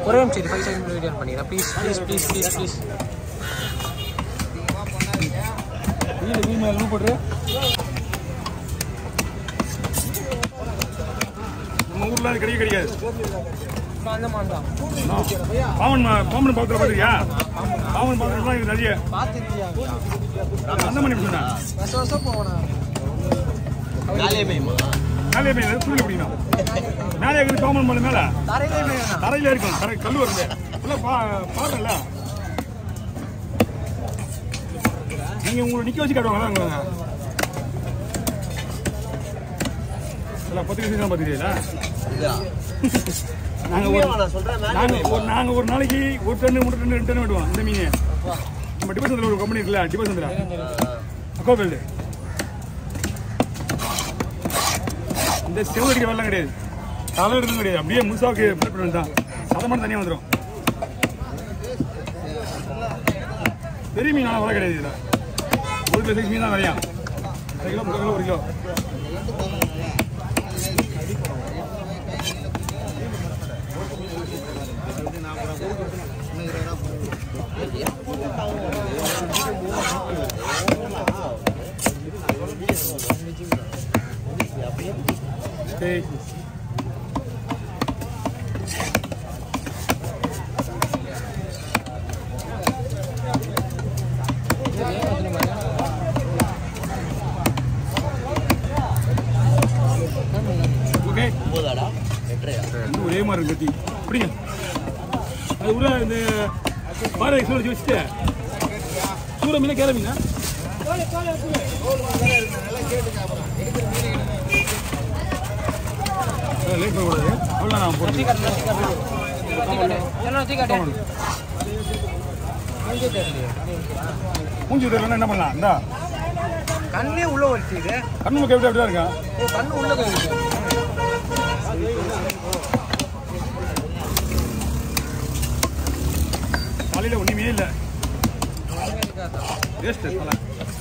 ஒரே நிமிஷம் five second video பண்ணிக்கிறேன் please please please please please மீன் மீன் மேலே போட்டு நம்ம ஊர்ல அது கிடைக்க கிடைக்காது அந்த மாதிரி தான் பாவன் ம- பாம்பன் பக்கத்தில் பார்த்துருக்கியா பாவன் பக்கத்துல இது நிறைய பார்த்துருக்கியா அந்த மணி சொன்னேன் வருஷம் வருஷம் போவேண்ணா மேலே மேலே துள்ளி பிடிக்கணும் மேலே இருக்குது பாம்பன் மலை மேலே தரையிலே வேணா தரையில இருக்கும் தரை கல் வருது உள்ள பா பாருங்கல்ல நீங்க உங்களை நிக்க வச்சு காட்டுவாங்க உங்களை இல்ல பத்து நிமிஷம் பார்த்துக்கிறீங்களா நாங்க ஒரு நாங்க ஒரு நாங்க ஒரு நாளைக்கு ஒரு டன் மூணு டன் ரெண்டு டன் விடுவோம் இந்த மீன் நம்ம டிபசந்தில் ஒரு கம்பெனி இருக்குல்ல டிபசந்தில் அக்கோபேல்டு இந்த செவ்வடிக்க வெள்ளம் கிடையாது தலை எடுக்கும் கிடையாது அப்படியே முழுசாவுக்கு பிரிப்பேர் தான் அதை மட்டும் தனியாக வந்துடும் பெரிய மீன் ஆனால் வலை கிடையாது இதில் ஒரு கிலோ சைஸ் மீன் தான் விளையாம் அரை கிலோ முக்கால் கிலோ ஒரு கிலோ சரி ஓகே இன்னும் ஒரே மாதிரி இருக்கு கத்தி பிடிங்க அது உள்ள இந்த பாறை எக்ஸ்பிள் வச்சு வச்சுட்டு சூட மீனா கேர மீனா லேட் பண்ணக்கூடாது அவ்வளோ நான் போட்டு மூஞ்சி தெரியல என்ன பண்ணலாம் இந்தா கண்ணே உள்ள வச்சுது கண்ணு முக்க எப்படி அப்படிதான் இருக்கா கண்ணு உள்ள போயிருக்கு காலையில் ஒன்றுமே இல்லை வேஸ்ட்டு தலை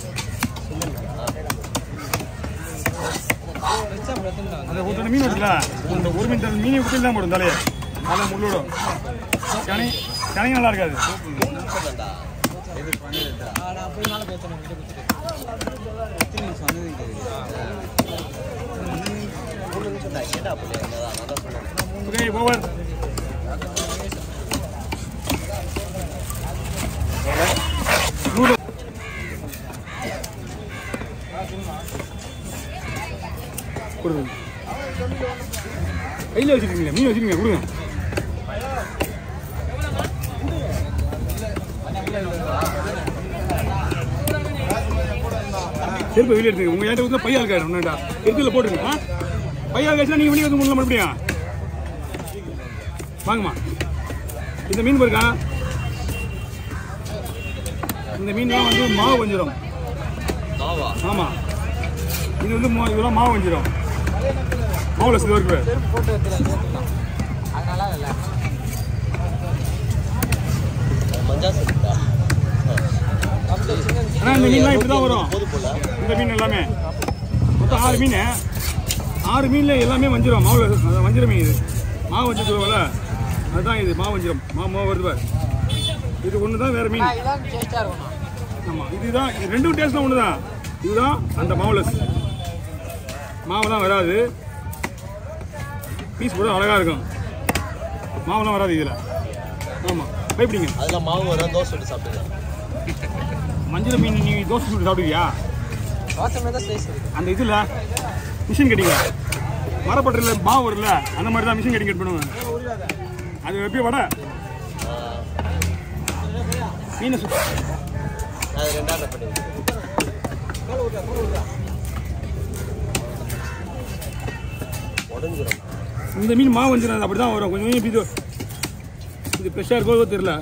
அந்த ஒரு டன் மீன் இருக்குல்ல அந்த ஒரு மீன் டன் மீனை விட்டு தான் போடும் தலையை அதில் முள்ளோட சனி சனி நல்லா இருக்காது நான் போய் மேலே பேசணும் கிட்ட கொடுத்துட்டு ஓகே ஓவர் நூறு கொடுங்க கையில் வச்சுருக்கீங்களா மீன் வச்சுருக்கீங்க கொடுங்க செருப்பு வெளியே எடுத்துங்க உங்க ஏன்ட்ட வந்து பையால் காயிடும் ஒன்றுடா எடுத்துல போட்டுங்க ஆ? பையால் காய்ச்சா நீங்க வெளியே வந்து முடியல மறுபடியும் வாங்கம்மா இந்த மீன் பாருக்கா இந்த மீன்லாம் வந்து மாவு வஞ்சிரும் ஆமா இது வந்து மா- இதெல்லாம் மாவு வஞ்சிரும் மாவுல சில இருக்கு போட்டு எடுத்துல அது நல்லா இல்லை ஆனா இந்த மீன்லாம் இப்படி தான் வரும் இந்த மீன் எல்லாமே மொத்தம் ஆறு மீன் ஆறு மீன்ல எல்லாமே வஞ்சிரும் மாவுல அது வஞ்சிர மீன் இது மாவு வஞ்சு சொல்லுவோம்ல அதுதான் இது மாவு வஞ்சிரம் மாவு மாவு வருது பாரு. இது ஒன்று தான் வேற மீன் இதான் டேஸ்டாக இருக்கணும் ஆமா இதுதான் இது ரெண்டும் டேஸ்ட்லாம் ஒன்று தான் இதுதான் அந்த மாவுலஸ் மாவு தான் வராது பீஸ் கூட அழகா இருக்கும் மாவுலாம் வராது இதில் ஆமா பயப்படிங்க அதுல மாவு வரும் தோசை சுட்டு சாப்பிடுங்க மஞ்சள் மீன் நீ தோசை சுட்டு சாப்பிடுவியா தோசை மாதிரி தான் சைஸ் இருக்கு அந்த இதில் மிஷின் கட்டிங்க மரப்பட்டில் மாவு வரும்ல அந்த மாதிரி தான் மிஷின் கட்டிங் கட் பண்ணுவேன் அது எப்படி வடை மீனை சுட்டு அது ரெண்டாவது பண்ணிடுங்க உடஞ்சிரும் இந்த மீன் மாவு வந்துடும் அப்படி தான் வரும் கொஞ்சம் கொஞ்சம் இது இது ஃப்ரெஷ்ஷாக இருக்கோ தெரியல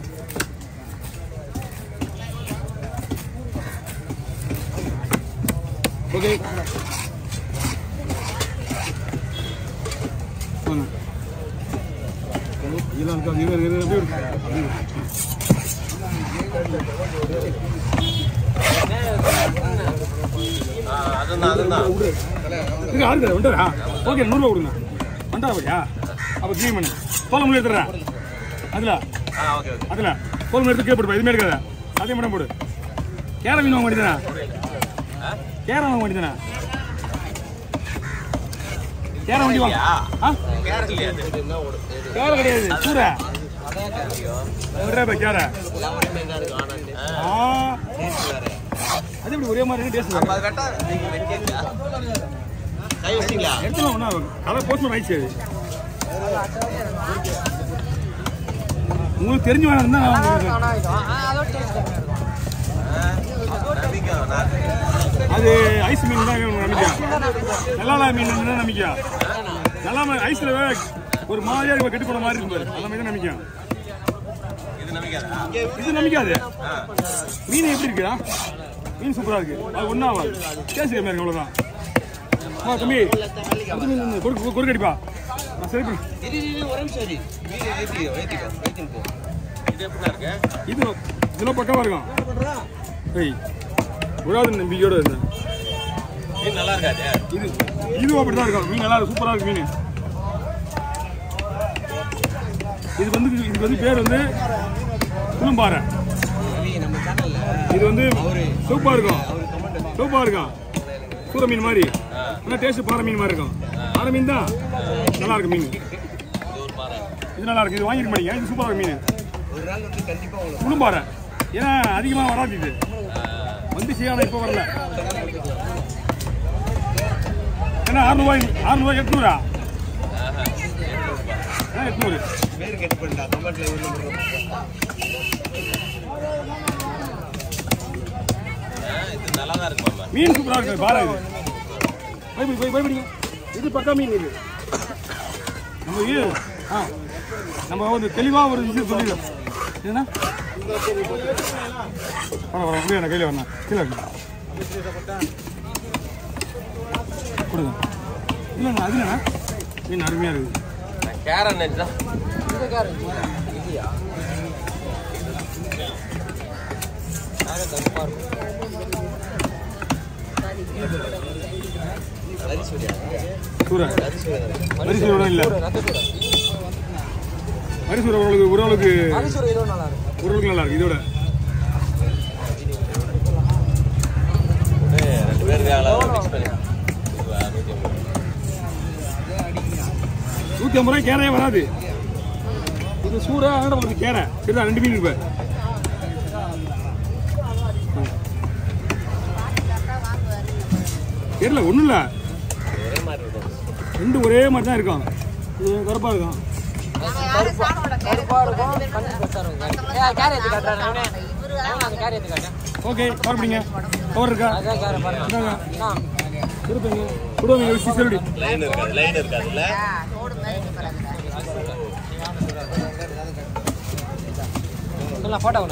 ஓகே வாங்க. இதெல்லாம் இருக்கா? இது இருக்கு, இது இருக்கு, அப்படியே இருக்கு. அதுதான் அதுதான் இது ஆறுங்க வந்துடுறா ஓகே நூறுரூவா கொடுங்க வண்டா பையா அப்போ க்ளீன் பண்ணு தோலை முள்ளி எடுத்துறேன் அதுல ஆ ஓகே ஓகே அதுல கோல் எடுத்து கீழே போடுப்பா எதுவுமே எடுக்காத அதே மட்டும் போடு கேர மீன் வாங்க வேண்டியதானே கேர வாங்க வேண்டியதானே கேர வண்டி வாங்க ஆ கேரட் இல்லையா அது என்ன ஒரு கேர கிடையாது சூற விடுறா கேர எல்லாம் ஒரே மாதிரி தான் இருக்கு ஆனா ஆ டேஸ்ட் வேற அது இப்படி ஒரே மாதிரி டேஸ்ட் அப்ப அது வெட்டா நீங்க வெட்டியா கை வச்சிங்களா எடுத்துலாம் ஒன்றா கலர் போஸ்ட் ஆயிடுச்சு அது உங்களுக்கு தெரிஞ்சு வேணாம் தான் நான் உங்களுக்கு- ஆனா இது அதோட டேஸ்ட் கம்மியா இருக்கும் நம்பிக்கை நான் அது ஐஸ் மீன் தான் வேணும் நம்பிக்கை நல்லா மீன் இருந்தா நம்பிக்கை நல்லா ஐஸ்ல ஒரு மாதிரியா இருக்கும் கெட்டு போன மாதிரி இருக்கும் பாரு. அந்த மாதிரி தான் நம்பிக்கை இது நம்பிக்கையா இது நம்பிக்காது மீன் எப்படி இருக்குடா மீன் சூப்பரா இருக்கு அது ஒன்றும் ஆகாது டேஸ்ட் கம்மியா இருக்கு அவ்வளோதான் ஆ தம்பி அடுத்த மீன் ஒண்ணு கொடு கொடு- கொறுக்கடிப்பா நான் சரி பண்ணு இது இது ஒரு நிமிஷம் இரு. வீடு ஏத்திக்கோ ஏத்திக்கோ ஏத்திக்கோ போ இது எப்படி இருக்கு இது இதெல்லாம் பக்கவா இருக்கும் ஏய் விடாது நம்பிக்கையோட இருந்தேன் இது நல்லா இருக்காது இது இதுவும் அப்படிதான் இருக்கும் மீன் நல்லா இருக்கு சூப்பரா இருக்கு மீன் இது வந்து இதுக்கு வந்து பேர் வந்து புளும்பாறை நம்ம சேனல்ல இது வந்து சூப்பா இருக்கும் சூப்பா இருக்கும் சூற மீன் மாதிரி ஆனால் டேஸ்ட் பாறை மீன் மாதிரி இருக்கும் பாறை மீன் தான் நல்லா இருக்கு மீன் இது நல்லா இருக்கு இது வாங்கிட்டு மாட்டீங்க இது சூப்பரா இருக்கு மீன் ஒரு நாள் வந்து கண்டிப்பா உங்களுக்கு புளும்பாறை ஏன்னா அதிகமாக வராது இது வந்து செய்யாத இப்போ வரல ஏன்னா அறுநூறுவாய் அறுநூறுவா எட்நூறா ஆ எட்நூறு பேர் கெட் பண்ணிட்டா கமெண்ட்ல ஒரு நம்பர் இது நல்லா தான் இருக்கு மாமா மீன் சூப்பரா இருக்கு பாறை இது பயப்படி போய் பயப்படிங்க இது பக்கா மீன் இது நம்ம இது ஆ நம்ம வந்து தெளிவாக ஒரு விஷயம் சொல்லிடுறோம் என்ன வர வர அப்படியே கையில் வரணும் கீழே இருக்கு கொடுங்க இல்லைண்ணா அது இல்லைண்ணா மீன் அருமையாக இருக்குது நான் கேரட் நினைச்சா இது கேரட் இதுயா கேரட் கருப்பா இருக்கும் அரிசூரியா சூரை அரிசூரியா அரிசூரோட இல்லை ரத்தத்தூர அரிசூரை ஓரளவுக்கு ஓரளவுக்கு அரிசூர் இதுவும் நல்லா இருக்கும் ஓரளவுக்கு நல்லா இருக்கு இதோட ரெண்டு பேருக்கு மிக்ஸ் பண்ணி நூற்றி ஐம்பது ரூபாய் கேரையே வராது இது சூடா அதோட ஒரு கேரை சரிதான் ரெண்டு மீன் இருப்பேன் தெரியல ஒன்றும் இல்லை ஒரே மாதிரி இருக்கும் ரெண்டு ஒரே மாதிரி தான் இருக்கும் இது கருப்பாக இருக்கும் கருப்பா இருக்கும் கண்ணு பெருசா இருக்கும் ஏ கேரட் காட்டுறேன் நானே நானே அந்த கேரட் காட்டேன் ஓகே கவர் பிடிங்க கவர் இருக்கா அதான் கேரட் பாருங்க இந்தாங்க ஆ இருப்பீங்க கொடுங்க சிசரடி லைன் இருக்காது லைன் இருக்காதுல்ல இல்லை ஃபோட்டோ